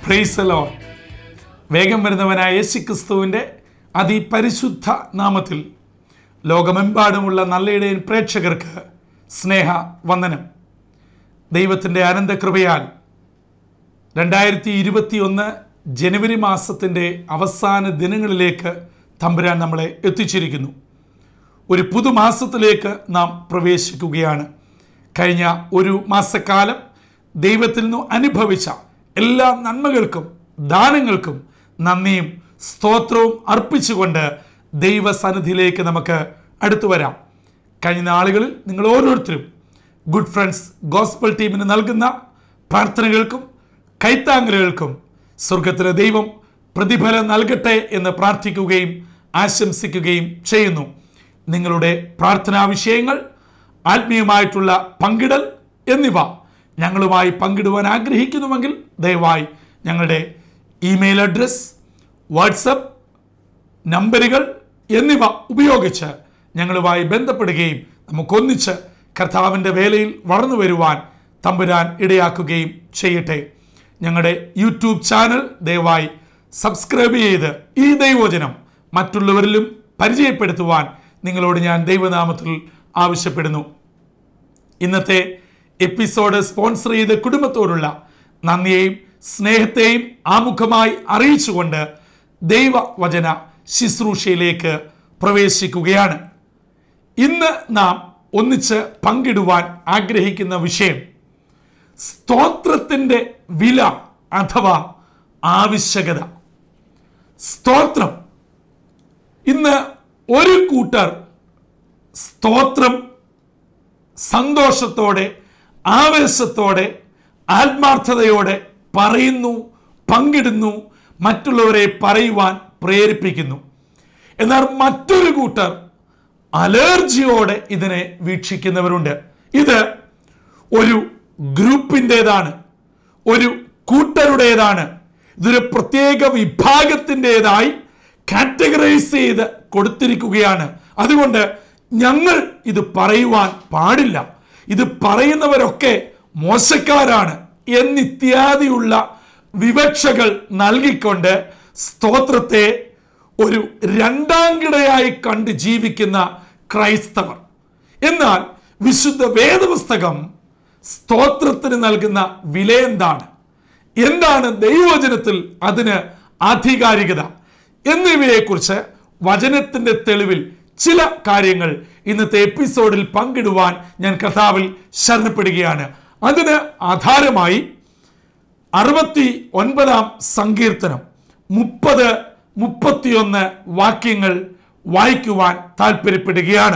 പ്രൈസലോ വേഗം വരുന്നവനായ യേശു ക്രിസ്തുവിൻ്റെ അതിപരിശുദ്ധ നാമത്തിൽ ലോകമെമ്പാടുമുള്ള നല്ലയിടയൻ പ്രേക്ഷകർക്ക് സ്നേഹ വന്ദനം ദൈവത്തിൻ്റെ അനന്തകൃപയാൽ രണ്ടായിരത്തി ഇരുപത്തി ഒന്ന് ജനുവരി മാസത്തിൻ്റെ അവസാന ദിനങ്ങളിലേക്ക് തമ്പുരാൻ നമ്മളെ എത്തിച്ചിരിക്കുന്നു ഒരു പുതുമാസത്തിലേക്ക് നാം പ്രവേശിക്കുകയാണ് കഴിഞ്ഞ ഒരു മാസക്കാലം ദൈവത്തിൽ നിന്നും അനുഭവിച്ച എല്ലാ നന്മകൾക്കും ദാനങ്ങൾക്കും നന്ദിയും സ്തോത്രവും അർപ്പിച്ചുകൊണ്ട് ദൈവസന്നിധിയിലേക്ക് നമുക്ക് അടുത്തു വരാം കഴിഞ്ഞ നാളുകളിൽ നിങ്ങൾ ഓരോരുത്തരും ഗുഡ് ഫ്രണ്ട്സ് ഗോസ്ബൽ ടീമിന് നൽകുന്ന പ്രാർത്ഥനകൾക്കും കൈത്താങ്ങലുകൾക്കും സ്വർഗത്തിലെ ദൈവം പ്രതിഫലം നൽകട്ടെ എന്ന് പ്രാർത്ഥിക്കുകയും ആശംസിക്കുകയും ചെയ്യുന്നു നിങ്ങളുടെ പ്രാർത്ഥനാ വിഷയങ്ങൾ ആത്മീയമായിട്ടുള്ള പങ്കിടൽ എന്നിവ ഞങ്ങളുമായി പങ്കിടുവാൻ ആഗ്രഹിക്കുന്നുവെങ്കിൽ ദയവായി ഞങ്ങളുടെ ഇമെയിൽ അഡ്രസ് വാട്സപ്പ് നമ്പറുകൾ എന്നിവ ഉപയോഗിച്ച് ഞങ്ങളുമായി ബന്ധപ്പെടുകയും നമുക്കൊന്നിച്ച് കർത്താവിൻ്റെ വേലയിൽ വളർന്നു വരുവാൻ തമ്പുരാൻ ഇടയാക്കുകയും ചെയ്യട്ടെ ഞങ്ങളുടെ യൂട്യൂബ് ചാനൽ ദയവായി സബ്സ്ക്രൈബ് ചെയ്ത് ഈ ദൈവവചനം മറ്റുള്ളവരിലും പരിചയപ്പെടുത്തുവാൻ നിങ്ങളോട് ഞാൻ ദൈവനാമത്തിൽ ആവശ്യപ്പെടുന്നു ഇന്നത്തെ എപ്പിസോഡ് സ്പോൺസർ ചെയ്ത കുടുംബത്തോടുള്ള നന്ദിയെയും സ്നേഹത്തെയും ആമുഖമായി അറിയിച്ചുകൊണ്ട് ദൈവവചന ശുശ്രൂഷയിലേക്ക് പ്രവേശിക്കുകയാണ് ഇന്ന് നാം ഒന്നിച്ച് പങ്കിടുവാൻ ആഗ്രഹിക്കുന്ന വിഷയം സ്തോത്രത്തിൻ്റെ വില അഥവാ ആവശ്യകത സ്തോത്രം ഇന്ന് ഒരു കൂട്ടർ സ്തോത്രം സന്തോഷത്തോടെ ആവേശത്തോടെ ആത്മാർത്ഥതയോടെ പറയുന്നു പങ്കിടുന്നു മറ്റുള്ളവരെ പറയുവാൻ പ്രേരിപ്പിക്കുന്നു എന്നാൽ മറ്റൊരു കൂട്ടർ അലർജിയോടെ ഇതിനെ വീക്ഷിക്കുന്നവരുണ്ട് ഇത് ഒരു ഗ്രൂപ്പിൻ്റെതാണ് ഒരു കൂട്ടരുടേതാണ് ഇതൊരു പ്രത്യേക വിഭാഗത്തിൻ്റെതായി കാറ്റഗറൈസ് ചെയ്ത് കൊടുത്തിരിക്കുകയാണ് അതുകൊണ്ട് ഞങ്ങൾ ഇത് പറയുവാൻ പാടില്ല ഇത് പറയുന്നവരൊക്കെ മോശക്കാരാണ് എന്നിത്യാദിയുള്ള വിവക്ഷകൾ നൽകിക്കൊണ്ട് സ്തോത്രത്തെ ഒരു രണ്ടാംകിടയായി കണ്ട് ജീവിക്കുന്ന ക്രൈസ്തവർ എന്നാൽ വിശുദ്ധ വേദപുസ്തകം സ്തോത്രത്തിന് നൽകുന്ന വില എന്താണ് എന്താണ് ദൈവവചനത്തിൽ അതിന് ആധികാരികത എന്നിവയെക്കുറിച്ച് വചനത്തിന്റെ തെളിവിൽ ചില കാര്യങ്ങൾ ഇന്നത്തെ എപ്പിസോഡിൽ പങ്കിടുവാൻ ഞാൻ കഥാവിൽ ശരണപ്പെടുകയാണ് അതിന് ആധാരമായി അറുപത്തി ഒൻപതാം സങ്കീർത്തനം മുപ്പത് മുപ്പത്തിയൊന്ന് വാക്യങ്ങൾ വായിക്കുവാൻ താല്പര്യപ്പെടുകയാണ്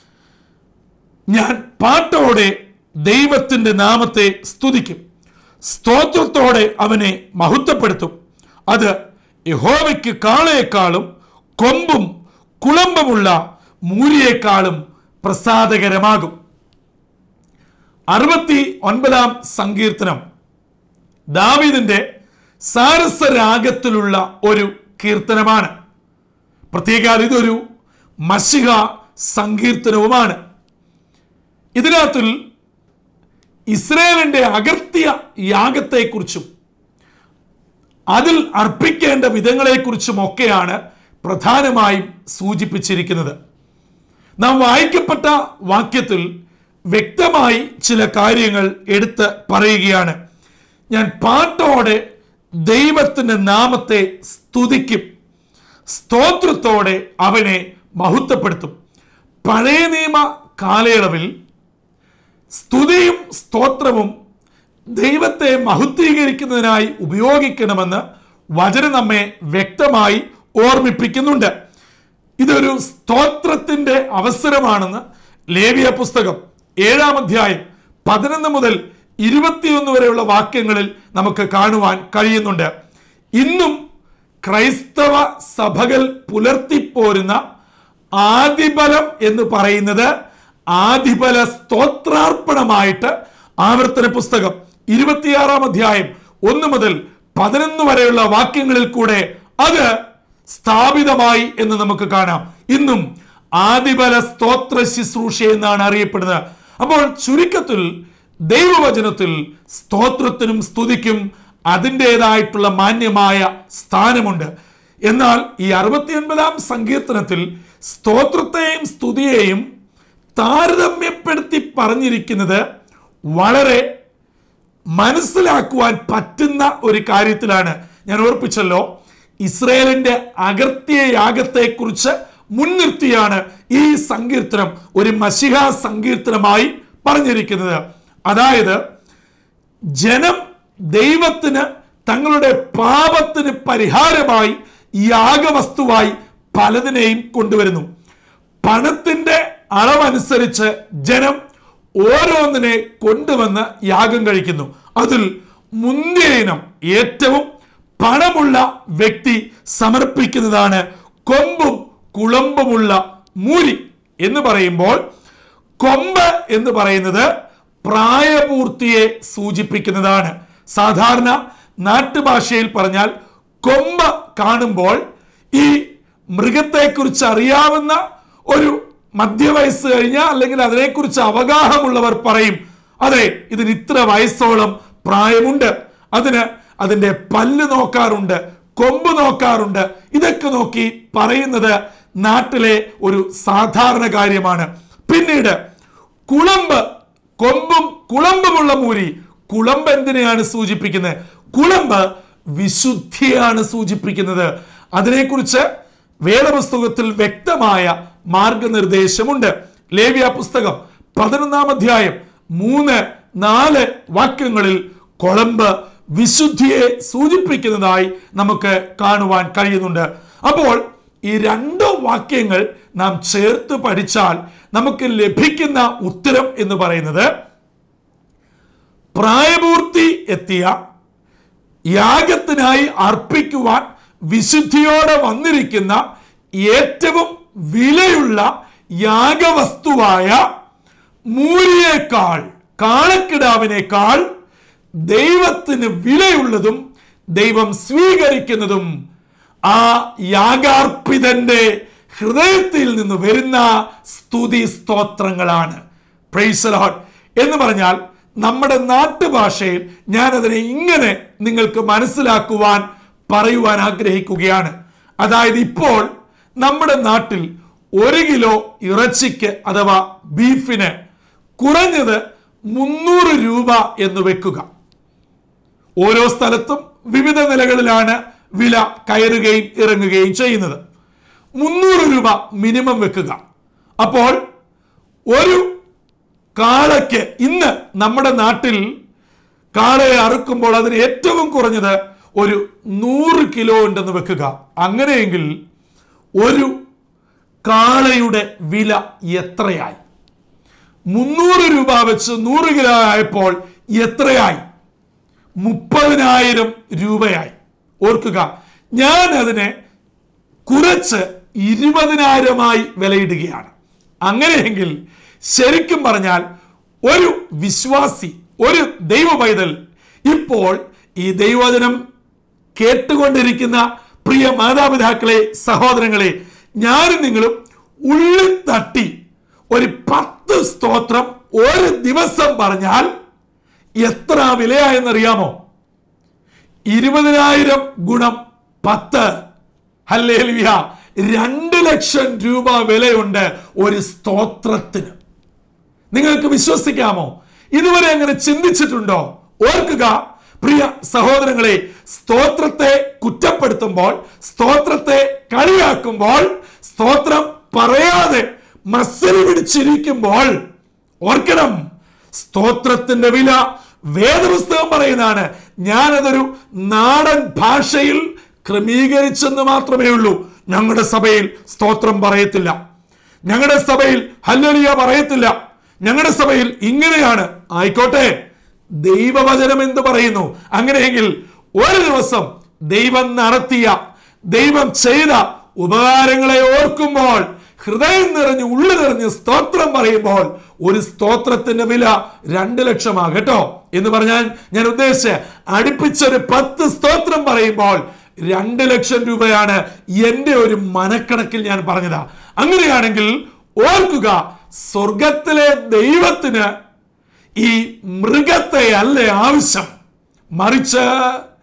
ഞാൻ പാട്ടോടെ ദൈവത്തിന്റെ നാമത്തെ സ്തുതിക്കും സ്തോത്രത്തോടെ അവനെ മഹത്വപ്പെടുത്തും അത് യഹോവയ്ക്ക് കാളയെക്കാളും കൊമ്പും കുളമ്പുമുള്ള മൂരിയേക്കാളും പ്രസാദകരമാകും അറുപത്തി ഒൻപതാം സങ്കീർത്തനം ദാവിദിന്റെ സാരസരാഗത്തിലുള്ള ഒരു കീർത്തനമാണ് പ്രത്യേക ഇതൊരു മഷിക സങ്കീർത്തനവുമാണ് ഇതിനകത്തിൽ ഇസ്രയേലിന്റെ അകർത്തിയ യാഗത്തെക്കുറിച്ചും അതിൽ അർപ്പിക്കേണ്ട വിധങ്ങളെക്കുറിച്ചും ഒക്കെയാണ് പ്രധാനമായും സൂചിപ്പിച്ചിരിക്കുന്നത് നാം വായിക്കപ്പെട്ട വാക്യത്തിൽ വ്യക്തമായി ചില കാര്യങ്ങൾ എടുത്ത് പറയുകയാണ് ഞാൻ പാട്ടോടെ ദൈവത്തിന്റെ നാമത്തെ സ്തുതിക്കും സ്തോത്രത്തോടെ അവനെ മഹത്വപ്പെടുത്തും പഴയ നിയമ കാലയളവിൽ സ്തുതിയും സ്തോത്രവും ദൈവത്തെ മഹത്വീകരിക്കുന്നതിനായി ഉപയോഗിക്കണമെന്ന് വചനം നമ്മെ വ്യക്തമായി ഓർമ്മിപ്പിക്കുന്നുണ്ട് ഇതൊരു സ്തോത്രത്തിന്റെ അവസരമാണെന്ന് ലേവിയ പുസ്തകം ഏഴാം അധ്യായം പതിനൊന്ന് മുതൽ ഇരുപത്തിയൊന്ന് വരെയുള്ള വാക്യങ്ങളിൽ നമുക്ക് കാണുവാൻ കഴിയുന്നുണ്ട് ഇന്നും ക്രൈസ്തവ സഭകൾ പുലർത്തിപ്പോരുന്ന ആദിബലം എന്ന് പറയുന്നത് ആദിബല സ്തോത്രാർപ്പണമായിട്ട് ആവർത്തന പുസ്തകം ഇരുപത്തിയാറാം അധ്യായം ഒന്ന് മുതൽ പതിനൊന്ന് വരെയുള്ള വാക്യങ്ങളിൽ കൂടെ അത് സ്ഥാപിതമായി എന്ന് നമുക്ക് കാണാം ഇന്നും ആദിബല സ്തോത്ര ശുശ്രൂഷ എന്നാണ് അറിയപ്പെടുന്നത് അപ്പോൾ ചുരുക്കത്തിൽ ദൈവവചനത്തിൽ സ്തോത്രത്തിനും സ്തുതിക്കും അതിൻ്റെതായിട്ടുള്ള മാന്യമായ സ്ഥാനമുണ്ട് എന്നാൽ ഈ അറുപത്തിയൊൻപതാം സങ്കീർത്തനത്തിൽ സ്തോത്രത്തെയും സ്തുതിയെയും താരതമ്യപ്പെടുത്തി പറഞ്ഞിരിക്കുന്നത് വളരെ മനസ്സിലാക്കുവാൻ പറ്റുന്ന ഒരു കാര്യത്തിലാണ് ഞാൻ ഓർപ്പിച്ചല്ലോ ഇസ്രയേലിന്റെ അകർത്തിയ യാഗത്തെക്കുറിച്ച് മുൻനിർത്തിയാണ് ഈ സങ്കീർത്തനം ഒരു മഷിഹ സങ്കീർത്തനമായി പറഞ്ഞിരിക്കുന്നത് അതായത് ജനം ദൈവത്തിന് തങ്ങളുടെ പാപത്തിന് പരിഹാരമായി യാഗവസ്തുവായി പലതിനെയും കൊണ്ടുവരുന്നു പണത്തിന്റെ അളവനുസരിച്ച് ജനം ഓരോന്നിനെ കൊണ്ടുവന്ന് യാഗം കഴിക്കുന്നു അതിൽ മുന്തിയ ഇനം ഏറ്റവും പണമുള്ള വ്യക്തി സമർപ്പിക്കുന്നതാണ് കൊമ്പും കുളമ്പുമുള്ള മൂരി എന്ന് പറയുമ്പോൾ കൊമ്പ് എന്ന് പറയുന്നത് പ്രായപൂർത്തിയെ സൂചിപ്പിക്കുന്നതാണ് സാധാരണ നാട്ടുഭാഷയിൽ പറഞ്ഞാൽ കൊമ്പ് കാണുമ്പോൾ ഈ മൃഗത്തെക്കുറിച്ച് അറിയാവുന്ന ഒരു മധ്യവയസ്സ് കഴിഞ്ഞ അല്ലെങ്കിൽ അതിനെക്കുറിച്ച് അവഗാഹമുള്ളവർ പറയും അതെ ഇതിന് ഇത്ര വയസ്സോളം പ്രായമുണ്ട് അതിന് അതിന്റെ പല്ല് നോക്കാറുണ്ട് കൊമ്പ് നോക്കാറുണ്ട് ഇതൊക്കെ നോക്കി പറയുന്നത് നാട്ടിലെ ഒരു സാധാരണ കാര്യമാണ് പിന്നീട് കുളമ്പ് കൊമ്പും കുളമ്പുമുള്ള മൂരി കുളമ്പ് എന്തിനെയാണ് സൂചിപ്പിക്കുന്നത് കുളമ്പ് വിശുദ്ധിയാണ് സൂചിപ്പിക്കുന്നത് അതിനെക്കുറിച്ച് വേദപുസ്തകത്തിൽ വ്യക്തമായ മാർഗനിർദ്ദേശമുണ്ട് ലേവ്യ പുസ്തകം പതിനൊന്നാം അധ്യായം മൂന്ന് നാല് വാക്യങ്ങളിൽ കൊളമ്പ് വിശുദ്ധിയെ സൂചിപ്പിക്കുന്നതായി നമുക്ക് കാണുവാൻ കഴിയുന്നുണ്ട് അപ്പോൾ ഈ രണ്ട് വാക്യങ്ങൾ നാം ചേർത്ത് പഠിച്ചാൽ നമുക്ക് ലഭിക്കുന്ന ഉത്തരം എന്ന് പറയുന്നത് പ്രായപൂർത്തി എത്തിയ യാഗത്തിനായി അർപ്പിക്കുവാൻ വിശുദ്ധിയോടെ വന്നിരിക്കുന്ന ഏറ്റവും വിലയുള്ള യാഗവസ്തുവായ മൂരിയേക്കാൾ കാളക്കിടാവിനേക്കാൾ ദൈവത്തിന് വിലയുള്ളതും ദൈവം സ്വീകരിക്കുന്നതും ആ യാഗാർപ്പിതന്റെ ഹൃദയത്തിൽ നിന്ന് വരുന്ന സ്തുതി സ്തോത്രങ്ങളാണ് പ്രൈസ് ലോഡ് എന്ന് പറഞ്ഞാൽ നമ്മുടെ നാട്ടുഭാഷയിൽ ഞാൻ അതിനെ ഇങ്ങനെ നിങ്ങൾക്ക് മനസ്സിലാക്കുവാൻ പറയുവാൻ ആഗ്രഹിക്കുകയാണ് അതായത് ഇപ്പോൾ നമ്മുടെ നാട്ടിൽ ഒരു കിലോ ഇറച്ചിക്ക് അഥവാ ബീഫിന് കുറഞ്ഞത് മുന്നൂറ് രൂപ എന്ന് വെക്കുക ഓരോ സ്ഥലത്തും വിവിധ നിലകളിലാണ് വില കയറുകയും ഇറങ്ങുകയും ചെയ്യുന്നത് മുന്നൂറ് രൂപ മിനിമം വെക്കുക അപ്പോൾ ഒരു കാളയ്ക്ക് ഇന്ന് നമ്മുടെ നാട്ടിൽ കാളയെ അറുക്കുമ്പോൾ അതിന് ഏറ്റവും കുറഞ്ഞത് ഒരു നൂറ് കിലോ ഉണ്ടെന്ന് വെക്കുക അങ്ങനെയെങ്കിൽ ഒരു കാളയുടെ വില എത്രയായി മുന്നൂറ് രൂപ വെച്ച് നൂറ് കിലോ ആയപ്പോൾ എത്രയായി മുപ്പതിനായിരം രൂപയായി ഓർക്കുക ഞാൻ അതിനെ കുറച്ച് ഇരുപതിനായിരമായി വിലയിടുകയാണ് അങ്ങനെയെങ്കിൽ ശരിക്കും പറഞ്ഞാൽ ഒരു വിശ്വാസി ഒരു ദൈവ പൈതൽ ഇപ്പോൾ ഈ ദൈവവചനം കേട്ടുകൊണ്ടിരിക്കുന്ന പ്രിയ മാതാപിതാക്കളെ സഹോദരങ്ങളെ ഞാനും നിങ്ങളും ഉള്ളിൽ തട്ടി ഒരു പത്ത് സ്തോത്രം ഒരു ദിവസം പറഞ്ഞാൽ എത്ര വിലയായെന്നറിയാമോ ഇരുപതിനായിരം ഗുണം പത്ത് ഹല്ലേലുയ രണ്ട് ലക്ഷം രൂപ വിലയുണ്ട് ഒരു സ്തോത്രത്തിന് നിങ്ങൾക്ക് വിശ്വസിക്കാമോ ഇതുവരെ അങ്ങനെ ചിന്തിച്ചിട്ടുണ്ടോ ഓർക്കുക പ്രിയ സഹോദരങ്ങളെ സ്തോത്രത്തെ കുറ്റപ്പെടുത്തുമ്പോൾ സ്തോത്രത്തെ കളിയാക്കുമ്പോൾ സ്തോത്രം പറയാതെ മസിൽ പിടിച്ചിരിക്കുമ്പോൾ ഓർക്കണം സ്തോത്രത്തിന്റെ വില വേദപുസ്തകം പറയുന്നതാണ് ഞാനതൊരു നാടൻ ഭാഷയിൽ ക്രമീകരിച്ചെന്ന് മാത്രമേ ഉള്ളൂ ഞങ്ങളുടെ സഭയിൽ സ്തോത്രം പറയത്തില്ല ഞങ്ങളുടെ സഭയിൽ ഹല്ലലിയ പറയത്തില്ല ഞങ്ങളുടെ സഭയിൽ ഇങ്ങനെയാണ് ആയിക്കോട്ടെ ദൈവവചനം എന്ന് പറയുന്നു അങ്ങനെയെങ്കിൽ ഒരു ദിവസം ദൈവം നടത്തിയ ദൈവം ചെയ്ത ഉപകാരങ്ങളെ ഓർക്കുമ്പോൾ ഹൃദയം നിറഞ്ഞ് ഉള്ളു നിറഞ്ഞ് സ്തോത്രം പറയുമ്പോൾ ഒരു സ്തോത്രത്തിന്റെ വില രണ്ട് ലക്ഷമാ കേട്ടോ എന്ന് പറഞ്ഞാൽ ഞാൻ ഉദ്ദേശിച്ച അടുപ്പിച്ചൊരു പത്ത് സ്തോത്രം പറയുമ്പോൾ രണ്ട് ലക്ഷം രൂപയാണ് എന്റെ ഒരു മനക്കണക്കിൽ ഞാൻ പറഞ്ഞതാ അങ്ങനെയാണെങ്കിൽ ഓർക്കുക സ്വർഗത്തിലെ ദൈവത്തിന് ഈ മൃഗത്തെ അല്ലേ ആവശ്യം മറിച്ച്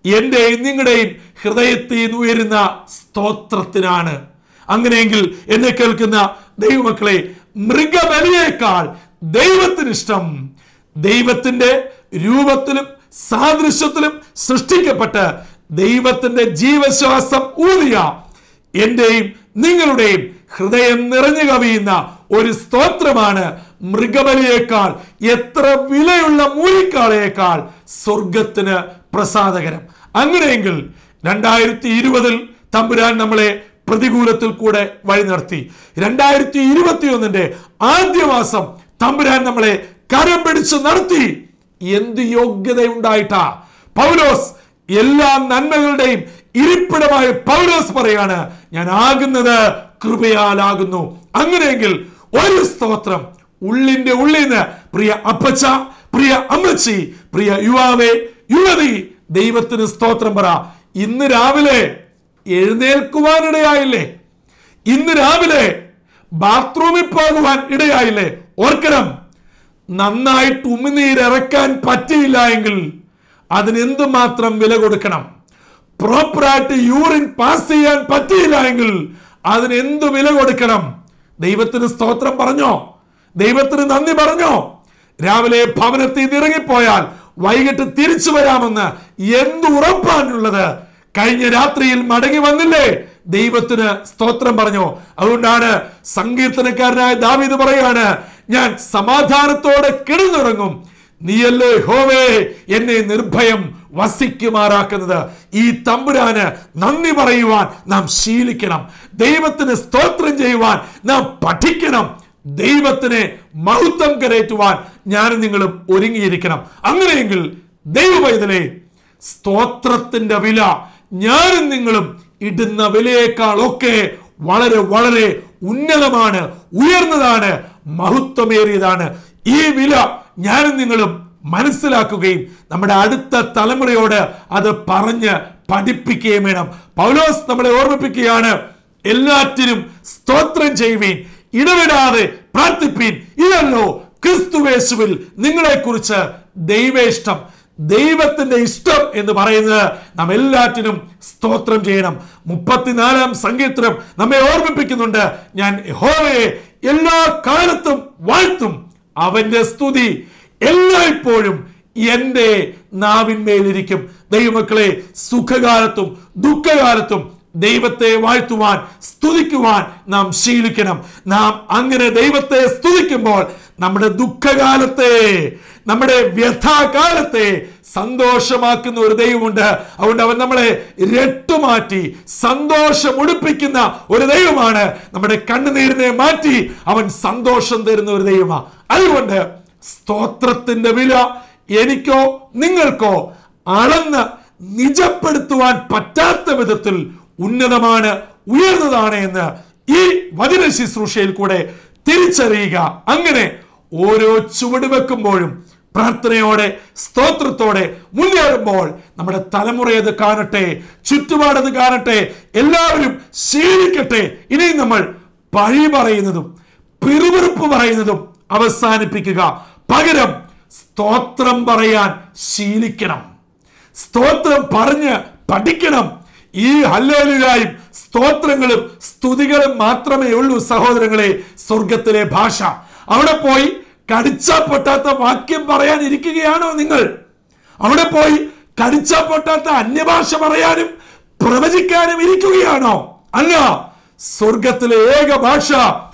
എന്റെയും നിങ്ങളുടെയും ഹൃദയത്തിൽ നിന്ന് ഉയരുന്ന സ്തോത്രത്തിനാണ് അങ്ങനെയെങ്കിൽ എന്നെ കേൾക്കുന്ന ദൈവമക്കളെ മൃഗബലിയേക്കാൾ ദൈവത്തിന് ഇഷ്ടം ദൈവത്തിന്റെ രൂപത്തിലും സാദൃശ്യത്തിലും സൃഷ്ടിക്കപ്പെട്ട് ദൈവത്തിന്റെ ജീവശ്വാസം ഊതിയ എന്റെയും നിങ്ങളുടെയും ഹൃദയം നിറഞ്ഞു കവിയുന്ന ഒരു സ്തോത്രമാണ് മൃഗബലിയേക്കാൾ എത്ര വിലയുള്ള മൂലിക്കാളയേക്കാൾ സ്വർഗത്തിന് പ്രസാദകരം അങ്ങനെയെങ്കിൽ രണ്ടായിരത്തി ഇരുപതിൽ തമ്പുരാൻ നമ്മളെ പ്രതികൂലത്തിൽ കൂടെ വഴി നടത്തി രണ്ടായിരത്തി ഇരുപത്തിയൊന്നിന്റെ ആദ്യ മാസം തമ്പുരാൻ നമ്മളെ കരം പിടിച്ച് നടത്തി എന്ത് യോഗ്യതയുണ്ടായിട്ടാ പൗലോസ് എല്ലാ നന്മകളുടെയും ഇരിപ്പിടമായ പൗലോസ് പറയാണ് ഞാൻ ആകുന്നത് കൃപയാലാകുന്നു അങ്ങനെയെങ്കിൽ ഒരു സ്തോത്രം ഉള്ളിന്റെ ഉള്ളിൽ നിന്ന് പ്രിയ അപ്പച്ച പ്രിയ അമ്മച്ചി പ്രിയ യുവാവേ യുവതി ദൈവത്തിന് സ്തോത്രം പറ ഇന്ന് രാവിലെ എഴുന്നേൽക്കുവാൻ ഇടയായില്ലേ ഇന്ന് രാവിലെ ബാത്റൂമിൽ പോകുവാൻ ഇടയായില്ലേ ഓർക്കണം നന്നായിട്ട് ഉമിനീരിറക്കാൻ പറ്റിയില്ല എങ്കിൽ അതിനെന്ത് മാത്രം വില കൊടുക്കണം പ്രോപ്പറായിട്ട് യൂറിൻ പാസ് ചെയ്യാൻ പറ്റിയില്ല എങ്കിൽ അതിന് എന്ത് വില കൊടുക്കണം ദൈവത്തിന് സ്തോത്രം പറഞ്ഞോ ദൈവത്തിന് നന്ദി പറഞ്ഞോ രാവിലെ ഭവനത്തിൽ നിന്ന് ഇറങ്ങിപ്പോയാൽ വൈകിട്ട് തിരിച്ചു വരാമെന്ന് എന്ത് ഉറപ്പാണുള്ളത് കഴിഞ്ഞ രാത്രിയിൽ മടങ്ങി വന്നില്ലേ ദൈവത്തിന് സ്തോത്രം പറഞ്ഞു അതുകൊണ്ടാണ് സങ്കീർത്തനക്കാരനായ ദാവീദ് പറയാണ് ഞാൻ സമാധാനത്തോടെ കിടന്നുറങ്ങും നീയല്ലേ ഹോവേ എന്നെ നിർഭയം വസിക്കുമാറാക്കുന്നത് ഈ തമ്പുരാന് നന്ദി പറയുവാൻ നാം ശീലിക്കണം ദൈവത്തിന് സ്തോത്രം ചെയ്യുവാൻ നാം പഠിക്കണം ദൈവത്തിനെ മഹത്വം കരയറ്റുവാൻ ഞാനും നിങ്ങളും ഒരുങ്ങിയിരിക്കണം അങ്ങനെയെങ്കിൽ ദൈവവൈതലേ സ്തോത്രത്തിന്റെ വില ഞാനും നിങ്ങളും ഇടുന്ന വിലയേക്കാളൊക്കെ വളരെ വളരെ ഉന്നതമാണ് ഉയർന്നതാണ് മഹത്വമേറിയതാണ് ഈ വില ഞാനും നിങ്ങളും മനസ്സിലാക്കുകയും നമ്മുടെ അടുത്ത തലമുറയോട് അത് പറഞ്ഞ് പഠിപ്പിക്കുകയും വേണം പൗലോസ് നമ്മളെ ഓർമ്മിപ്പിക്കുകയാണ് എല്ലാറ്റിനും സ്തോത്രം ചെയ്യുവീൻ ഇടവിടാതെ പ്രാർത്ഥിപ്പീൻ ഇതല്ലോ ക്രിസ്തുവേശുവിൽ നിങ്ങളെക്കുറിച്ച് ദൈവേഷ്ടം ദൈവത്തിന്റെ ഇഷ്ടം എന്ന് പറയുന്നത് നാം എല്ലാറ്റിനും സ്തോത്രം ചെയ്യണം മുപ്പത്തിനാലാം സങ്കീർത്തനം നമ്മെ ഓർമ്മിപ്പിക്കുന്നുണ്ട് ഞാൻ യഹോവയെ എല്ലാ കാലത്തും വാഴ്ത്തും അവന്റെ സ്തുതി എല്ലായ്പ്പോഴും എന്റെ നാവിന്മേലിരിക്കും ദൈവമക്കളെ സുഖകാലത്തും ദുഃഖകാലത്തും ദൈവത്തെ വാഴ്ത്തുവാൻ സ്തുതിക്കുവാൻ നാം ശീലിക്കണം നാം അങ്ങനെ ദൈവത്തെ സ്തുതിക്കുമ്പോൾ നമ്മുടെ ദുഃഖകാലത്തെ നമ്മുടെ വ്യഥാകാലത്തെ സന്തോഷമാക്കുന്ന ഒരു ദൈവമുണ്ട് അതുകൊണ്ട് അവൻ നമ്മളെ രട്ടുമാറ്റി സന്തോഷം ഉടുപ്പിക്കുന്ന ഒരു ദൈവമാണ് നമ്മുടെ കണ്ണുനീരിനെ മാറ്റി അവൻ സന്തോഷം തരുന്ന ഒരു ദൈവമാണ് അതുകൊണ്ട് സ്തോത്രത്തിന്റെ വില എനിക്കോ നിങ്ങൾക്കോ അളന്ന് നിജപ്പെടുത്തുവാൻ പറ്റാത്ത വിധത്തിൽ ഉന്നതമാണ് ഉയർന്നതാണ് എന്ന് ഈ വചന ശുശ്രൂഷയിൽ കൂടെ തിരിച്ചറിയുക അങ്ങനെ ഓരോ ചുവട് വെക്കുമ്പോഴും പ്രാർത്ഥനയോടെ സ്തോത്രത്തോടെ മുന്നേറുമ്പോൾ നമ്മുടെ തലമുറ അത് കാണട്ടെ ചുറ്റുപാടത് കാണട്ടെ എല്ലാവരും ശീലിക്കട്ടെ ഇനിയും നമ്മൾ പഴി പറയുന്നതും പിറുപിറുപ്പ് പറയുന്നതും അവസാനിപ്പിക്കുക പകരം സ്തോത്രം പറയാൻ ശീലിക്കണം സ്തോത്രം പറഞ്ഞ് പഠിക്കണം ഈ ഹല്ലേലുയായും സ്തോത്രങ്ങളും സ്തുതികളും മാത്രമേ ഉള്ളൂ സഹോദരങ്ങളെ സ്വർഗത്തിലെ ഭാഷ അവിടെ പോയി കടിച്ചാ പൊട്ടാത്ത വാക്യം പറയാൻ ഇരിക്കുകയാണോ നിങ്ങൾ അവിടെ പോയി കടിച്ചാ പൊട്ടാത്ത അന്യഭാഷ പറയാനും പ്രവചിക്കാനും ഇരിക്കുകയാണോ അല്ല സ്വർഗത്തിലെ ഏക ഭാഷ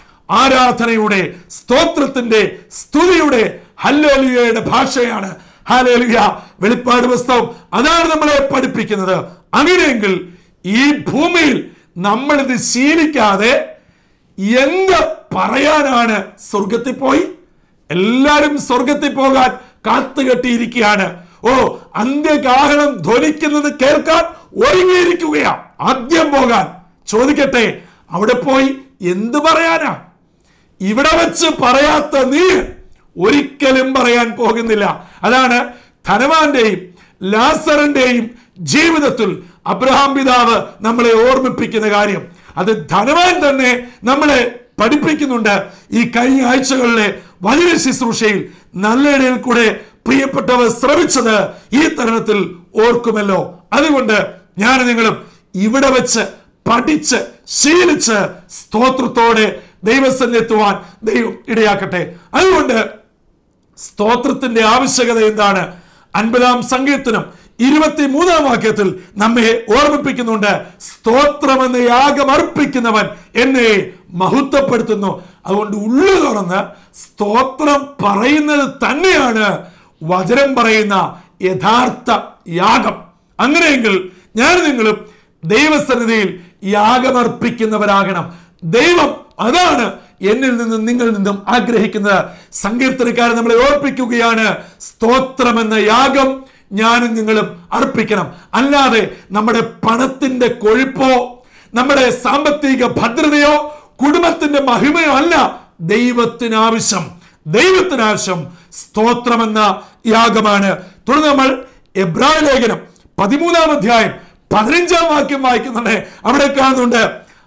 ആരാധനയുടെ സ്തോത്രത്തിന്റെ സ്തുതിയുടെ ഹല്ലേലുയയുടെ ഭാഷയാണ് ഹാലേലുയ വെളിപ്പാട് പുസ്തകം അതാണ് നമ്മളെ പഠിപ്പിക്കുന്നത് അങ്ങനെയെങ്കിൽ ഈ ഭൂമിയിൽ നമ്മൾ ഇത് ശീലിക്കാതെ എന്ത് പറയാനാണ് സ്വർഗത്തിൽ പോയി എല്ലാരും സ്വർഗത്തിൽ പോകാൻ കാത്തുകെട്ടിയിരിക്കുകയാണ് ഓ അന്ത്യകാഹളം ധ്വനിക്കുന്നത് കേൾക്കാൻ ഒരുങ്ങിയിരിക്കുകയാ ആദ്യം പോകാൻ ചോദിക്കട്ടെ അവിടെ പോയി എന്ത് പറയാനാ ഇവിടെ വെച്ച് പറയാത്ത നീ ഒരിക്കലും പറയാൻ പോകുന്നില്ല അതാണ് ധനവാന്റെയും ലാസറിന്റെയും ജീവിതത്തിൽ അബ്രഹാം പിതാവ് നമ്മളെ ഓർമ്മിപ്പിക്കുന്ന കാര്യം അത് ധനവാൻ തന്നെ നമ്മളെ പഠിപ്പിക്കുന്നുണ്ട് ഈ കഴിഞ്ഞ ആഴ്ചകളിലെ വചന ശുശ്രൂഷയിൽ നല്ല ഇടയിൽ കൂടെ പ്രിയപ്പെട്ടവർ ശ്രമിച്ചത് ഈ തരുണത്തിൽ ഓർക്കുമല്ലോ അതുകൊണ്ട് ഞാൻ നിങ്ങളും ഇവിടെ വെച്ച് പഠിച്ച് ശീലിച്ച് സ്തോത്രത്തോടെ ദൈവസന്നിധി എത്തുവാൻ ദൈവം ഇടയാക്കട്ടെ അതുകൊണ്ട് സ്തോത്രത്തിന്റെ ആവശ്യകത എന്താണ് അൻപതാം സങ്കീർത്തനം ഇരുപത്തിമൂന്നാം വാക്യത്തിൽ നമ്മെ ഓർമ്മിപ്പിക്കുന്നുണ്ട് സ്തോത്രമെന്ന യാഗം അർപ്പിക്കുന്നവൻ എന്നെ മഹത്വപ്പെടുത്തുന്നു അതുകൊണ്ട് ഉള്ളു തുറന്ന് സ്തോത്രം പറയുന്നത് തന്നെയാണ് വചനം പറയുന്ന യഥാർത്ഥ യാഗം അങ്ങനെയെങ്കിൽ ഞാൻ നിങ്ങളും ദൈവസന്നിധിയിൽ യാഗമർപ്പിക്കുന്നവരാകണം ദൈവം അതാണ് എന്നിൽ നിന്നും നിങ്ങളിൽ നിന്നും ആഗ്രഹിക്കുന്നത് സങ്കീർത്തനക്കാരൻ നമ്മളെ ഓർപ്പിക്കുകയാണ് സ്തോത്രമെന്ന യാഗം ഞാനും നിങ്ങളും അർപ്പിക്കണം അല്ലാതെ നമ്മുടെ പണത്തിന്റെ കൊഴുപ്പോ നമ്മുടെ സാമ്പത്തിക ഭദ്രതയോ കുടുംബത്തിന്റെ മഹിമയോ അല്ല ദൈവത്തിന് ആവശ്യം ദൈവത്തിന് ആവശ്യം സ്തോത്രമെന്ന യാഗമാണ് തുടർന്ന് നമ്മൾ എബ്രായ ലേഖനം പതിമൂന്നാം അധ്യായം പതിനഞ്ചാം വാക്യം വായിക്കുന്നുണ്ട് അവിടെ കാണുന്നുണ്ട്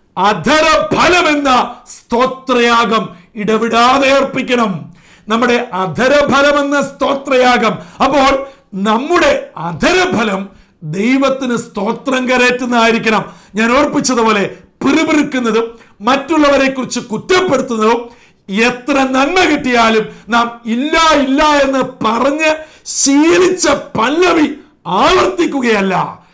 അധരഫലമെന്ന സ്തോത്രയാഗം ഇടവിടാതെ അർപ്പിക്കണം നമ്മുടെ അധരഫലമെന്ന സ്തോത്രയാഗം അപ്പോൾ നമ്മുടെ അധരഫലം ദൈവത്തിന് സ്തോത്രം കരയറ്റുന്നതായിരിക്കണം ഞാൻ ഓർപ്പിച്ചതുപോലെ പിറുപിറുക്കുന്നതും മറ്റുള്ളവരെ കുറിച്ച് കുറ്റപ്പെടുത്തുന്നതും എത്ര നന്മ കിട്ടിയാലും നാം ഇല്ല ഇല്ല എന്ന് പറഞ്ഞ് ശീലിച്ച പല്ലവി ആവർത്തിക്കുകയല്ല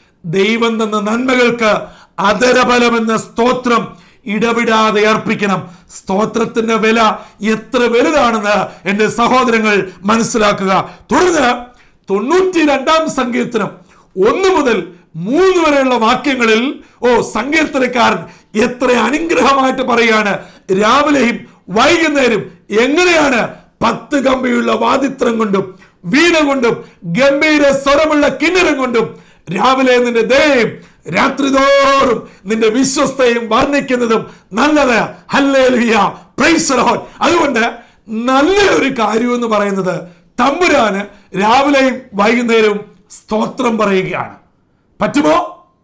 ദൈവം തന്ന നന്മകൾക്ക് അതരഫലമെന്ന സ്തോത്രം ഇടവിടാതെ അർപ്പിക്കണം സ്തോത്രത്തിന്റെ വില എത്ര വലുതാണെന്ന് എന്റെ സഹോദരങ്ങൾ മനസ്സിലാക്കുക തുടർന്ന് തൊണ്ണൂറ്റി രണ്ടാം സങ്കീർത്തനം ഒന്ന് മുതൽ മൂന്ന് വരെയുള്ള വാക്യങ്ങളിൽ ഓ സങ്കീർത്തനക്കാരൻ എത്ര അനുഗ്രഹമായിട്ട് പറയാണ് രാവിലെയും വൈകുന്നേരം എങ്ങനെയാണ് പത്ത് കമ്പിയുള്ള വാദിത്രം കൊണ്ടും വീണ കൊണ്ടും ഗംഭീര സ്വരമുള്ള കിന്നരം കൊണ്ടും രാവിലെ നിന്റെ ദയം രാത്രി തോറും നിന്റെ വിശ്വസ്തയും വർണ്ണിക്കുന്നതും നല്ലത് ഹല്ലേലൂയ പ്രൈസ് ലോർഡ് അതുകൊണ്ട് നല്ല ഒരു കാര്യം എന്ന് പറയുന്നത് തമ്പുരാന് രാവിലെയും വൈകുന്നേരവും സ്തോത്രം പറയുകയാണ് പറ്റുമോ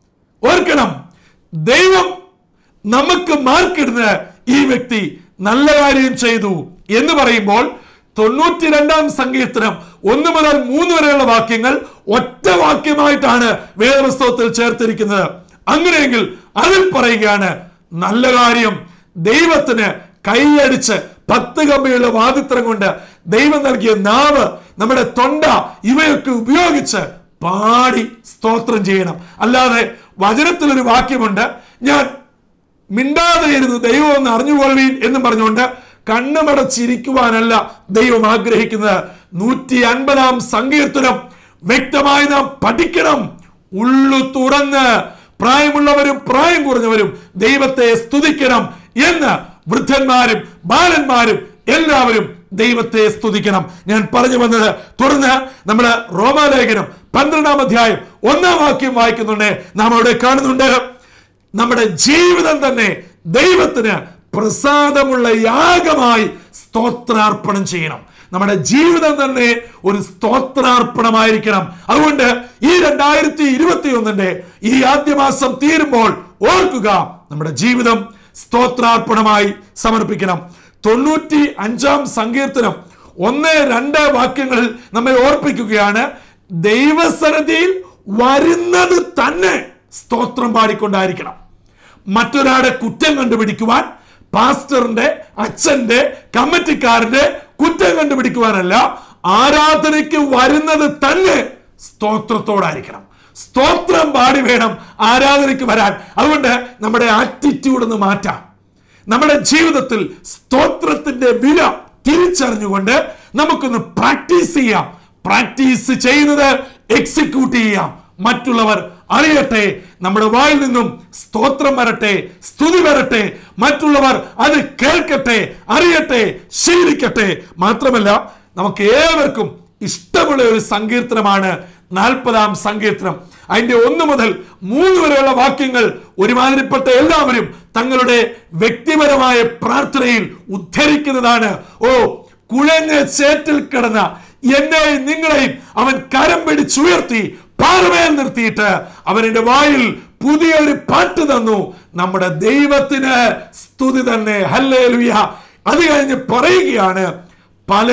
ഓർക്കണം ദൈവം നമുക്ക് മാർക്കിടുന്ന ഈ വ്യക്തി നല്ല കാര്യം ചെയ്തു എന്ന് പറയുമ്പോൾ തൊണ്ണൂറ്റി രണ്ടാം സങ്കീർത്തനം ഒന്ന് മുതൽ മൂന്ന് വരെയുള്ള വാക്യങ്ങൾ ഒറ്റ വാക്യമായിട്ടാണ് വേദപുസ്തകത്തിൽ ചേർത്തിരിക്കുന്നത് അങ്ങനെയെങ്കിൽ അതിൽ പറയുകയാണ് നല്ല കാര്യം ദൈവത്തിന് കൈയടിച്ച് പത്ത് കമ്പിയുള്ള വാദിത്രം കൊണ്ട് ദൈവം നൽകിയ നാവ് നമ്മുടെ തൊണ്ട ഇവയൊക്കെ ഉപയോഗിച്ച് പാടി സ്തോത്രം ചെയ്യണം അല്ലാതെ വചനത്തിലൊരു വാക്യമുണ്ട് ഞാൻ മിണ്ടാതെ ഇരുന്ന് ദൈവം ഒന്ന് അറിഞ്ഞുകൊള്ളീൻ എന്ന് പറഞ്ഞുകൊണ്ട് കണ്ണുമടച്ചിരിക്കുവാനല്ല ദൈവം ആഗ്രഹിക്കുന്നത് നൂറ്റി അൻപതാം സങ്കീർത്തനം വ്യക്തമായി നാം പഠിക്കണം ഉള്ളു തുറന്ന് പ്രായമുള്ളവരും പ്രായം കുറഞ്ഞവരും ദൈവത്തെ സ്തുതിക്കണം എന്ന് വൃദ്ധന്മാരും ബാലന്മാരും എല്ലാവരും ദൈവത്തെ സ്തുതിക്കണം ഞാൻ പറഞ്ഞു വന്നത് തുടർന്ന് നമ്മൾ റോമാലേഖനം പന്ത്രണ്ടാം അധ്യായം ഒന്നാം വാക്യം വായിക്കുന്നുണ്ട് നാം അവിടെ കാണുന്നുണ്ട് നമ്മുടെ ജീവിതം തന്നെ ദൈവത്തിന് പ്രസാദമുള്ള യാഗമായി സ്തോത്രാർപ്പണം ചെയ്യണം നമ്മുടെ ജീവിതം തന്നെ ഒരു സ്തോത്രാർപ്പണമായിരിക്കണം അതുകൊണ്ട് ഈ രണ്ടായിരത്തി ഇരുപത്തി ഒന്നിന്റെ ഈ ആദ്യ മാസം തീരുമ്പോൾ ഓർക്കുക നമ്മുടെ ജീവിതം സ്തോത്രാർപ്പണമായി സമർപ്പിക്കണം തൊണ്ണൂറ്റി അഞ്ചാം സങ്കീർത്തനം ഒന്ന് രണ്ട് വാക്യങ്ങളിൽ നമ്മെ ഓർപ്പിക്കുകയാണ് ദൈവസന്നിധിയിൽ വരുന്നത് തന്നെ സ്തോത്രം പാടിക്കൊണ്ടായിരിക്കണം മറ്റൊരാളുടെ കുറ്റം കണ്ടുപിടിക്കുവാൻ പാസ്റ്ററിന്റെ അച്ഛന്റെ കമ്മിറ്റിക്കാരന്റെ കുറ്റം കണ്ടുപിടിക്കുവാനല്ല ആരാധനയ്ക്ക് വരുന്നത് തന്നെ സ്തോത്രത്തോടായിരിക്കണം സ്തോത്രം പാടി വേണം ആരാധനയ്ക്ക് വരാൻ അതുകൊണ്ട് നമ്മുടെ ആറ്റിറ്റ്യൂഡ് ഒന്ന് മാറ്റാം നമ്മുടെ ജീവിതത്തിൽ സ്തോത്രത്തിന്റെ വില തിരിച്ചറിഞ്ഞുകൊണ്ട് നമുക്കൊന്ന് പ്രാക്ടീസ് ചെയ്യാം പ്രാക്ടീസ് ചെയ്യുന്നത് എക്സിക്യൂട്ട് ചെയ്യാം മറ്റുള്ളവർ അറിയട്ടെ നമ്മുടെ വായിൽ നിന്നും സ്തോത്രം വരട്ടെ സ്തുതി വരട്ടെ മറ്റുള്ളവർ അത് കേൾക്കട്ടെ അറിയട്ടെ ശീലിക്കട്ടെ മാത്രമല്ല നമുക്ക് ഏവർക്കും ഇഷ്ടമുള്ള ഒരു സങ്കീർത്തനമാണ് നാൽപ്പതാം സങ്കീർത്തനം അതിന്റെ ഒന്ന് മുതൽ മൂന്ന് വരെയുള്ള വാക്യങ്ങൾ ഒരുമാതിരിപ്പെട്ട എല്ലാവരും തങ്ങളുടെ വ്യക്തിപരമായ പ്രാർത്ഥനയിൽ ഉദ്ധരിക്കുന്നതാണ് ഓ കുഴഞ്ഞ ചേറ്റിൽ കിടന്ന എന്നെയും നിങ്ങളെയും അവൻ കരം പിടിച്ചുയർത്തി പാറമേൽ നിർത്തിയിട്ട് അവരുടെ വായിൽ പുതിയ ഒരു പാട്ട് തന്നു നമ്മുടെ ദൈവത്തിന് സ്തുതി തന്നെ ഹല്ലേ അത് കഴിഞ്ഞ് പറയുകയാണ് പലരും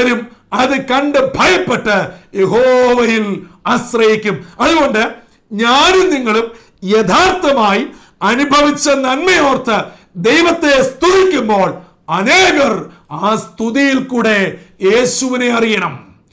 അത് കണ്ട് ഭയപ്പെട്ട് യഹോവയിൽ ആശ്രയിക്കും അതുകൊണ്ട് ഞാനും നിങ്ങളും യഥാർത്ഥമായി അനുഭവിച്ച നന്മയോർത്ത് ദൈവത്തെ സ്തുതിക്കുമ്പോൾ അനേകർ ആ സ്തുതിയിൽ കൂടെ യേശുവിനെ അറിയണം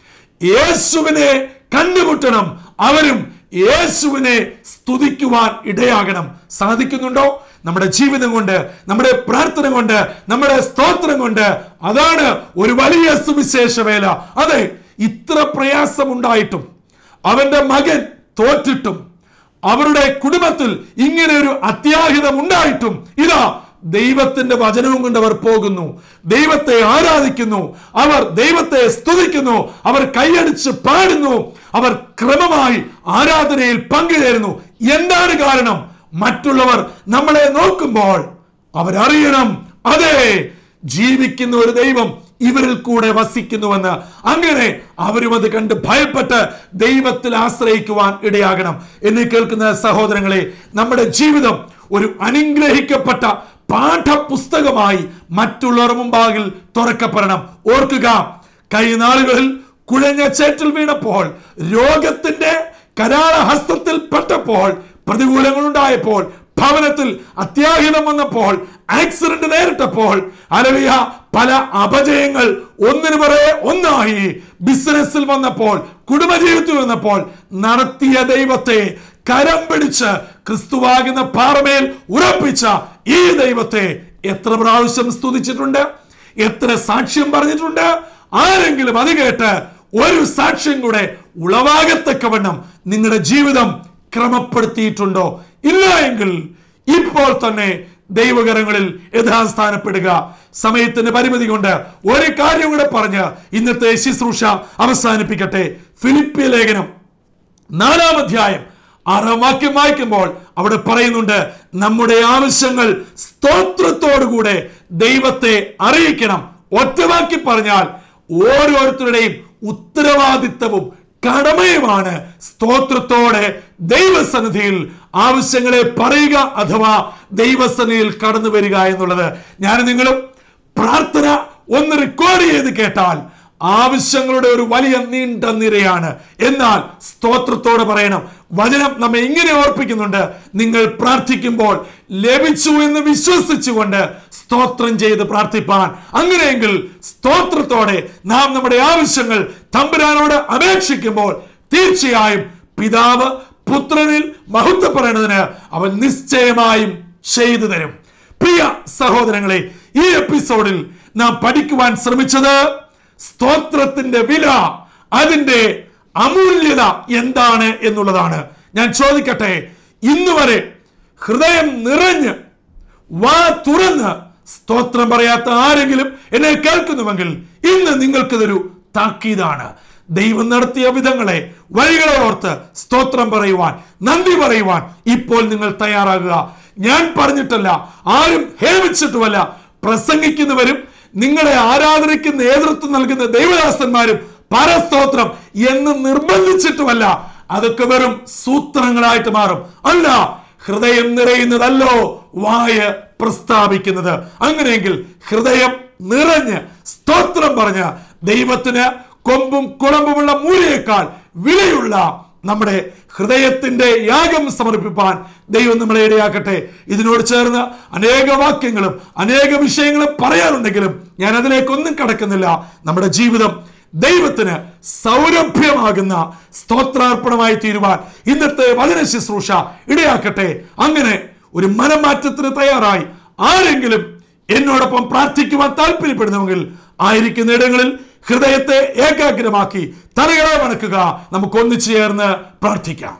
യേശുവിനെ കണ്ടുമുട്ടണം അവരും യേശുവിനെ സ്തുതിക്കുവാൻ ഇടയാകണം സാധിക്കുന്നുണ്ടോ നമ്മുടെ ജീവിതം കൊണ്ട് നമ്മുടെ പ്രാർത്ഥന കൊണ്ട് നമ്മുടെ സ്തോത്രം കൊണ്ട് അതാണ് ഒരു വലിയ സുവിശേഷ വേല അതെ ഇത്ര പ്രയാസമുണ്ടായിട്ടും അവന്റെ മകൻ തോറ്റിട്ടും അവരുടെ കുടുംബത്തിൽ ഇങ്ങനെ ഒരു അത്യാഹിതം ഉണ്ടായിട്ടും ഇതാ ദൈവത്തിന്റെ വചനവും കൊണ്ട് അവർ പോകുന്നു ദൈവത്തെ ആരാധിക്കുന്നു അവർ ദൈവത്തെ സ്തുതിക്കുന്നു അവർ കൈയടിച്ച് പാടുന്നു അവർ ക്രമമായി ആരാധനയിൽ പങ്കുചേരുന്നു എന്താണ് കാരണം മറ്റുള്ളവർ നമ്മളെ നോക്കുമ്പോൾ അവരറിയണം അതെ ജീവിക്കുന്ന ഒരു ദൈവം ഇവരിൽ കൂടെ വസിക്കുന്നുവെന്ന് അങ്ങനെ അവരും അത് കണ്ട് ഭയപ്പെട്ട് ദൈവത്തിൽ ആശ്രയിക്കുവാൻ ഇടയാകണം എന്ന് കേൾക്കുന്ന സഹോദരങ്ങളെ നമ്മുടെ ജീവിതം ഒരു അനുഗ്രഹിക്കപ്പെട്ട പാഠപുസ്തകമായി മറ്റുള്ളവർ മുമ്പാകിൽ തുറക്കപ്പെടണം ഓർക്കുക കഴിഞ്ഞ നാളുകളിൽ കുഴഞ്ഞ ചേറ്റിൽ വീണപ്പോൾ രോഗത്തിന്റെ കരാള ഹസ്തത്തിൽ പെട്ടപ്പോൾ പ്രതികൂലങ്ങൾ ഉണ്ടായപ്പോൾ ഭവനത്തിൽ അത്യാഹിതം വന്നപ്പോൾ ആക്സിഡന്റ് നേരിട്ടപ്പോൾ അലവിയ പല അപജയങ്ങൾ ഒന്നിനു പുറകെ ഒന്നായി ബിസിനസ്സിൽ വന്നപ്പോൾ കുടുംബജീവിതത്തിൽ വന്നപ്പോൾ നടത്തിയ ദൈവത്തെ കരം പിടിച്ച് ക്രിസ്തുവാകുന്ന പാറമേൽ ഉറപ്പിച്ച ഈ ദൈവത്തെ എത്ര പ്രാവശ്യം സ്തുതിച്ചിട്ടുണ്ട് എത്ര സാക്ഷ്യം പറഞ്ഞിട്ടുണ്ട് ആരെങ്കിലും അത് കേട്ട് ഒരു സാക്ഷ്യം കൂടെ ഉളവാകത്തക്കവണ്ണം നിങ്ങളുടെ ജീവിതം ക്രമപ്പെടുത്തിയിട്ടുണ്ടോ ഇല്ല എങ്കിൽ ഇപ്പോൾ തന്നെ ദൈവകരങ്ങളിൽ യഥാസ്ഥാനപ്പെടുക സമയത്തിന്റെ പരിമിതി കൊണ്ട് ഒരു കാര്യം കൂടെ പറഞ്ഞ് ഇന്നത്തെ ശുശ്രൂഷ അവസാനിപ്പിക്കട്ടെ ഫിലിപ്പിയ ലേഖനം നാലാം അധ്യായം ആറാം വാക്യം വായിക്കുമ്പോൾ അവിടെ പറയുന്നുണ്ട് നമ്മുടെ ആവശ്യങ്ങൾ സ്തോത്രത്തോടുകൂടെ ദൈവത്തെ അറിയിക്കണം ഒറ്റവാക്കി പറഞ്ഞാൽ ഓരോരുത്തരുടെയും ഉത്തരവാദിത്തവും കടമയുമാണ് സ്തോത്രത്തോടെ ദൈവസന്നിധിയിൽ ആവശ്യങ്ങളെ പറയുക അഥവാ ദൈവസന്നിധിയിൽ കടന്നു വരിക എന്നുള്ളത് ഞാൻ നിങ്ങളും പ്രാർത്ഥന ഒന്ന് റെക്കോർഡ് ചെയ്ത് കേട്ടാൽ ആവശ്യങ്ങളുടെ ഒരു വലിയ നീണ്ട നിരയാണ് എന്നാൽ സ്തോത്രത്തോടെ പറയണം വചനം നമ്മെ ഇങ്ങനെ ഓർപ്പിക്കുന്നുണ്ട് നിങ്ങൾ പ്രാർത്ഥിക്കുമ്പോൾ ലഭിച്ചു എന്ന് വിശ്വസിച്ചുകൊണ്ട് സ്തോത്രം ചെയ്ത് പ്രാർത്ഥിപ്പാൻ അങ്ങനെയെങ്കിൽ സ്തോത്രത്തോടെ നാം നമ്മുടെ ആവശ്യങ്ങൾ തമ്പുരാനോട് അപേക്ഷിക്കുമ്പോൾ തീർച്ചയായും പിതാവ് പുത്രനിൽ മഹത്വപ്പെടുന്നതിന് അവൻ നിശ്ചയമായും ചെയ്തു തരും പ്രിയ സഹോദരങ്ങളെ ഈ എപ്പിസോഡിൽ നാം പഠിക്കുവാൻ ശ്രമിച്ചത് സ്തോത്രത്തിന്റെ വില അതിന്റെ അമൂല്യത എന്താണ് എന്നുള്ളതാണ് ഞാൻ ചോദിക്കട്ടെ ഇന്ന് വരെ ഹൃദയം നിറഞ്ഞ് വാ തുറന്ന് സ്തോത്രം പറയാത്ത ആരെങ്കിലും എന്നെ കേൾക്കുന്നുവെങ്കിൽ ഇന്ന് നിങ്ങൾക്കിതൊരു താക്കീതാണ് ദൈവം നടത്തിയ വിധങ്ങളെ വഴികളെ ഓർത്ത് സ്തോത്രം പറയുവാൻ നന്ദി പറയുവാൻ ഇപ്പോൾ നിങ്ങൾ തയ്യാറാകുക ഞാൻ പറഞ്ഞിട്ടല്ല ആരും ഹേമിച്ചിട്ടുമല്ല പ്രസംഗിക്കുന്നവരും നിങ്ങളെ ആരാധനയ്ക്ക് നേതൃത്വം നൽകുന്ന ദൈവദാസന്മാരും പരസ്തോത്രം എന്ന് നിർബന്ധിച്ചിട്ടുമല്ല അതൊക്കെ വെറും സൂത്രങ്ങളായിട്ട് മാറും അല്ല ഹൃദയം നിറയുന്നതല്ലോ വായ പ്രസ്താവിക്കുന്നത് അങ്ങനെയെങ്കിൽ ഹൃദയം നിറഞ്ഞ് സ്തോത്രം പറഞ്ഞ ദൈവത്തിന് കൊമ്പും കുളമ്പുമുള്ള മൂലയേക്കാൾ വിലയുള്ള നമ്മുടെ ഹൃദയത്തിന്റെ യാഗം സമർപ്പിപ്പാൻ ദൈവം നമ്മളെ ഇടയാക്കട്ടെ ഇതിനോട് ചേർന്ന് അനേക വാക്യങ്ങളും അനേക വിഷയങ്ങളും പറയാനുണ്ടെങ്കിലും ഞാൻ അതിലേക്കൊന്നും കടക്കുന്നില്ല നമ്മുടെ ജീവിതം ദൈവത്തിന് സൗരഭ്യമാകുന്ന സ്തോത്രാർപ്പണമായി തീരുവാൻ ഇന്നത്തെ വചന ശുശ്രൂഷ ഇടയാക്കട്ടെ അങ്ങനെ ഒരു മനംമാറ്റത്തിന് തയ്യാറായി ആരെങ്കിലും എന്നോടൊപ്പം പ്രാർത്ഥിക്കുവാൻ താല്പര്യപ്പെടുന്നുവെങ്കിൽ ആയിരിക്കുന്ന ഇടങ്ങളിൽ ഹൃദയത്തെ ഏകാഗ്രമാക്കി തലകളെ വണക്കുക നമുക്ക് ഒന്നിച്ചു ചേർന്ന് പ്രാർത്ഥിക്കാം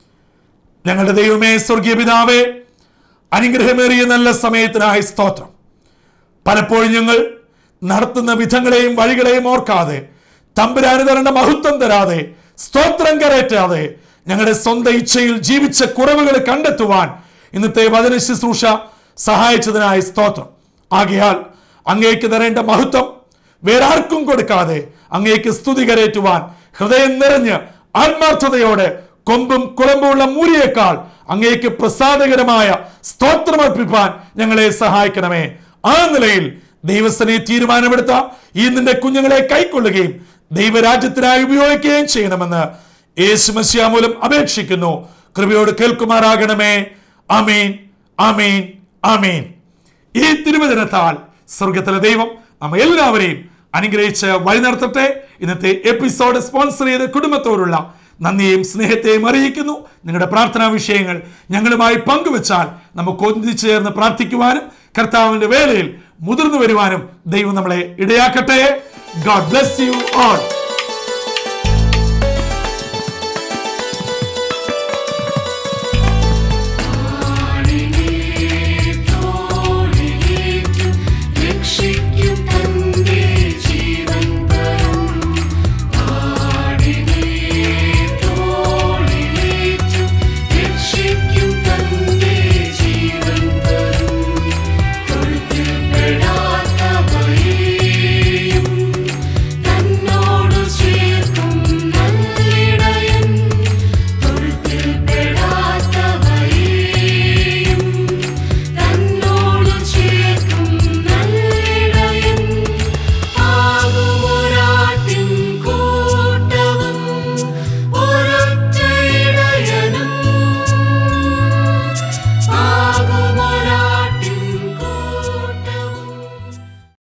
ഞങ്ങളുടെ ദൈവമേ സ്വർഗീയ പിതാവേ അനുഗ്രഹമേറിയ നല്ല സമയത്തിനായി സ്തോത്രം പലപ്പോഴും ഞങ്ങൾ നടത്തുന്ന വിധങ്ങളെയും വഴികളെയും ഓർക്കാതെ തമ്പുരാന് തരേണ്ട മഹത്വം തരാതെ സ്തോത്രം കരയറ്റാതെ ഞങ്ങളുടെ സ്വന്തം ഇച്ഛയിൽ ജീവിച്ച കുറവുകൾ കണ്ടെത്തുവാൻ ഇന്നത്തെ വചന ശുശ്രൂഷ സഹായിച്ചതിനായി സ്തോത്രം ആകയാൽ അങ്ങേക്ക് തരേണ്ട മഹത്വം വേറാർക്കും കൊടുക്കാതെ അങ്ങേക്ക് സ്തുതി കരയറ്റുവാൻ ഹൃദയം നിറഞ്ഞ് ആത്മാർത്ഥതയോടെ കൊമ്പും കുളമ്പുമുള്ള മൂരിയേക്കാൾ അങ്ങേക്ക് പ്രസാദകരമായ സ്തോത്രമർപ്പിപ്പാൻ ഞങ്ങളെ സഹായിക്കണമേ ആ നിലയിൽ ദൈവസ്ഥനെ തീരുമാനമെടുത്ത ഈ നിന്റെ കുഞ്ഞുങ്ങളെ കൈക്കൊള്ളുകയും ദൈവരാജ്യത്തിനായി ഉപയോഗിക്കുകയും ചെയ്യണമെന്ന് യേശു മസിയ മൂലം അപേക്ഷിക്കുന്നു കൃപയോട് കേൾക്കുമാറാകണമേ അമീൻ അമീൻ അമീൻ ഈ തിരുവചനത്താൽ സ്വർഗത്തിലെ ദൈവം നമ്മ എല്ലാവരെയും അനുഗ്രഹിച്ച് വഴി നടത്തട്ടെ ഇന്നത്തെ എപ്പിസോഡ് സ്പോൺസർ ചെയ്ത കുടുംബത്തോടുള്ള നന്ദിയെയും സ്നേഹത്തെയും അറിയിക്കുന്നു നിങ്ങളുടെ പ്രാർത്ഥനാ വിഷയങ്ങൾ ഞങ്ങളുമായി പങ്കുവച്ചാൽ നമുക്ക് ഒന്നിച്ചു ചേർന്ന് പ്രാർത്ഥിക്കുവാനും കർത്താവിന്റെ വേലയിൽ മുതിർന്നു വരുവാനും ദൈവം നമ്മളെ ഇടയാക്കട്ടെ ഗോഡ് ബ്ലെസ് യു ഓൾ